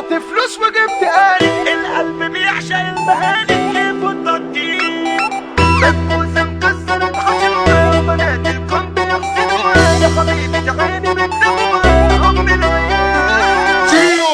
طلعت فلوس وجبت آلي القلب بيعشق المهاني كيف التنطيط بسبوسة مكسرة حشوة وبنات الكون بيحسدوها يا حبيبتي عيني بتدوها أم العيال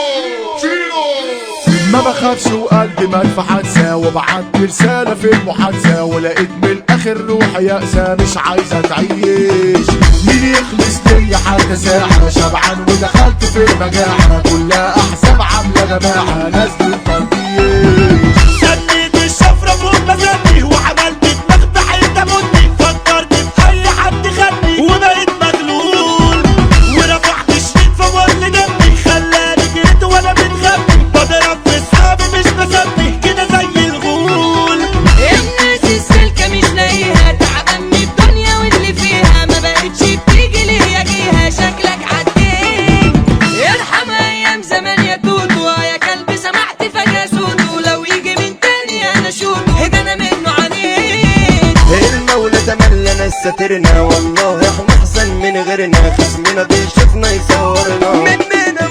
ما بخافش وقلبي مدفع انسى وبعت رسالة في المحادثة ولقيت من الاخر روحي يأسى مش عايزة تعيش مين يخلص لي حتى ساعة شبعان ودخلت في المجاعة كلها احزاب عاملة جماعة نازل التنطيش سنيت الشفرة فوق مزني وعملت دماغ بحيطة مني فكرت في أي حد خدني وبقيت مغلول ورفعت الشريط فوق دمي خلاني جريت وأنا متغني بضرب في صحابي مش بسمي كده زي الغول الناس السلكة مش لاقيها تعبان من الدنيا واللي فيها ما بقتش بتيجي ليه يجيها شكلك عديت ارحم ايام زمان يا توتو يا كلب سمعت فجأة صوته لو يجي من تاني انا شوته ده انا منه عنيت المولى تملى ناس ساترنا والله احنا احسن من غيرنا خصمنا بيشوفنا يصورنا مننا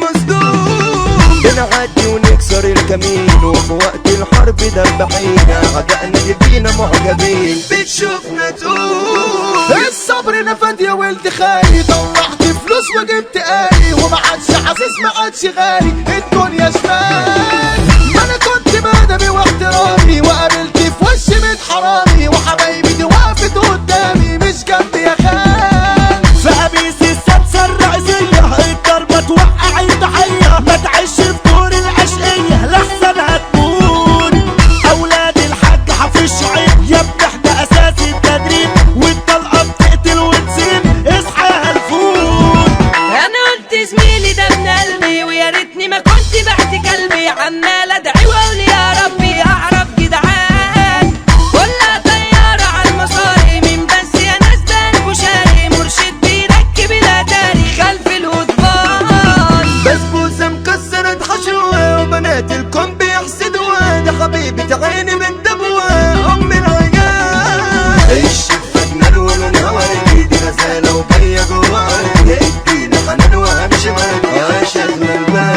مصدوم بنعدي ونكسر الكمين وفي وقت الحرب دبحينا عدقنا يبينا معجبين بتشوفنا تقول الصبر نفد يا ولد خالي طلعت فلوس وجبت آلي وما عادش حاسس ما عادش غالي الدنيا شمال ما انا كنت بادبي واحترامي وقابلت في وشي من حرامي وحبايبي دي وقفت قدامي مش جنبي يا خال فقبيس السادسة الرئيسية الضربة توقع الضحية ما تعيش في دور العشقية لحسن هتموت أولاد الحاج حفيظ شعيب يا ابني احنا أساس التدريب والطلقة بتقتل وتسيب اصحى يا هلفوت انا قلت زميلي ده من قلبي ويا ريتني ما كنت بعت كلبي عمال ادعي واقول يا ربي اعرف جدعان كلها طيارة على المصاري من بس يا ناس ده بشاري مرشد بيركب الاتاري خلف الهضبان بسبوسة مكسرة حشوة وبنات الكون بيحسدوها ده حبيبة عيني من دموها أم العيال الشفة جنان ولونها وردي دي غزالة وجاية جوا قلبي اديني حنان وامشي وردي يا شغل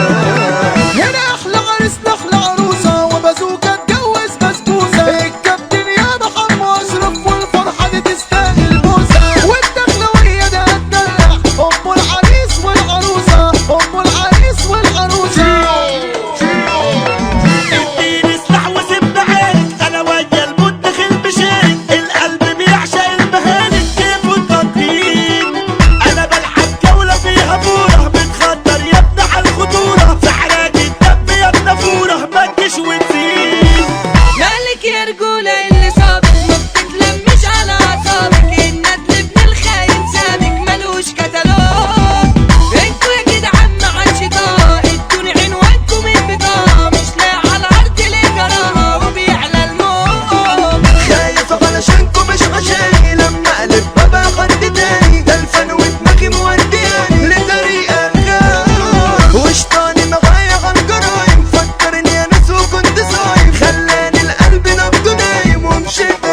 البال هنا احلى عريس احلى عروسه وبازوكا اتجوز بسبوسه الكابتن يا محمد اشرف والفرحه دي تستاهل بوسه والدخله وهي ده هتدلع ام العريس والعروسه ام العريس والعروسه اديني سلاح وسيبنا عارك انا ويا الموت داخل بشارك القلب بيعشق المهانك كيف التنطيط انا بلعب جولة فيها فورة بتخطر يا ابني على الخطورة في حراك الدم يا ابني فورة ما تجيش وتزيد مالك يا رجولة اللي صابك ما بتتلمش على أعصابك الندل ابن الخاين سابك ملوش كتالوج انتوا يا جدعان ما عادش طاق ادوني عنوانكم البطاقة مش لاقي على الأرض ليه جراها وبيعلى الموج خايف علشانكم مش عشاني لما اقلب بابا حد تاني ده الفن ودماغي مودياني لطريقة غاب وشطاني معايا عن جرايم فكرني يا ناس وكنت صايم خلاني القلب نبضه نايم ومشيت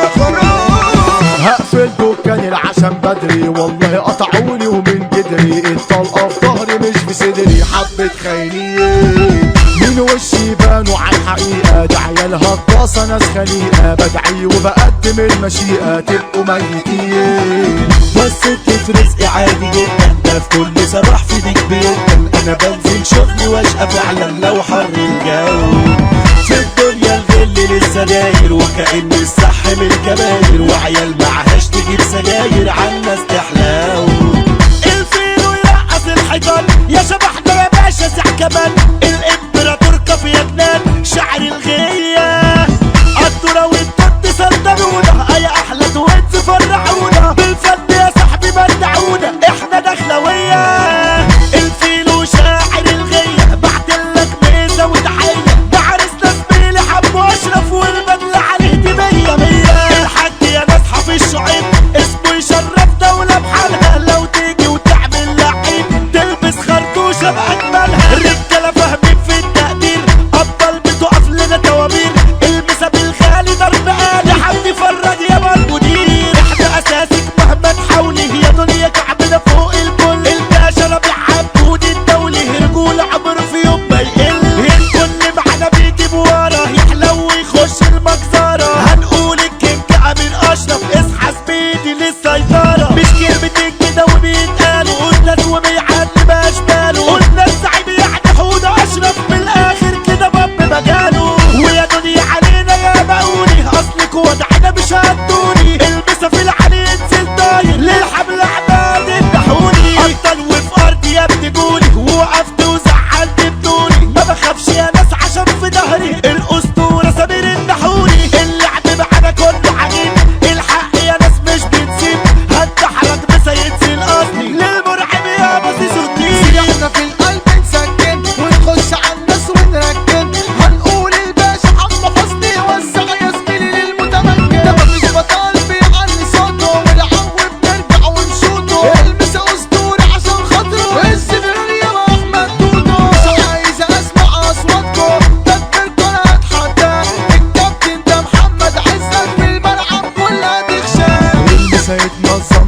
خلاص هقفل دكان العشم بدري والله قطعوني ومن جدري الطلقه في ظهري مش في صدري حبه خاينين من وشي بانوا على الحقيقه ده عيال هجاصه ناس خليقه بدعي وبقدم المشيئه تبقوا ميتين بس في رزقي عادي جدا ده في كل صباح في ديك بيدا انا بنزل شغلي واشقى فعلا لو حر الجو في الدنيا الغل لسه داير وكأن الصح من الكباير وعيال معهاش تجيب سجاير عالناس تحلاو الفيلو يرقص الحيطان يا شبح ده يا باشا ساع كمان الامبراطور كافي يا جنان شعر الغيه الدورة والتوت سلطنونا يا احلى تويت فرحونا بالفن يا صاحبي بدعونا احنا دخلوية الفيلو شاعر الغية بعتلك ميزة وتحية ده عرسنا زميلي حمو اشرف والبدلة عليه دي مية مية الحاج يا ناس حفيظ شعيب اسمه يشرف دولة بحالها لو تيجي وتعمل لعيب تلبس خرطوشة بأجملها الرجالة فاهمين في التقدير أبطال بتقف لنا توابير المسا بالغالي ضرب آلي حد يفرج يا المدير احنا أساسك مهما تحاولي هي دنيا كعبنا فوق الكل الباشا ربيع عبود الدولي رجولة عمر في يوم ما يقل للسيطرة مش كلمتين كده وبيتقالوا قلنا وبيعدي باشباله قلنا الزعيم يعني حودة اشرف من الاخر كده باب مجاله ويا دنيا علينا يا بقولي اصلك وضعنا مش هتدوني المسا في العلي انزل طاير للحبل عباد افتحوني ابطل وفي ارضي يا ابني جولي ووقفت وزعلت بدوني ما بخافش يا ناس عشان في ظهري الاسطوره سمير النحوني اللعب معانا كله عجيب الحق يا ناس مش بتسيب هتضحك بس هينزل اصلي للمرعب يا بصي صوتي احنا في القلب نسكن ونخش على الناس ونركن هنقول الباشا عم حسني وسع يا زميلي للمتمكن ده مفيش بطل بيعلي صوته والعو بنرجع ونشوطه المسا اسطوري عشان خاطره السفرية مع احمد دودو مش عايز اسمع اصواتكم تدبيركم انا هتحدى الكابتن ده محمد عزت في الملعب كلها تخشى المسا يتنظم